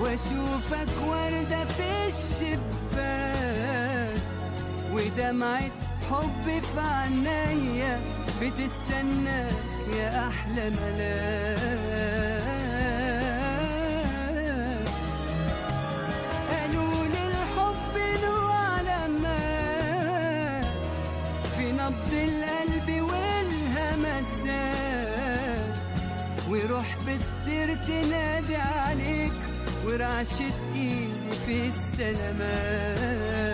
واشوفك وردة في الشباك ودمعة حب في عينيا بتستناك يا أحلى ملاك قالوا لي الحب له علامات في نبض القلب والهمسات وروح بتطير تنادي عليك ورعشة ايدي في السلامات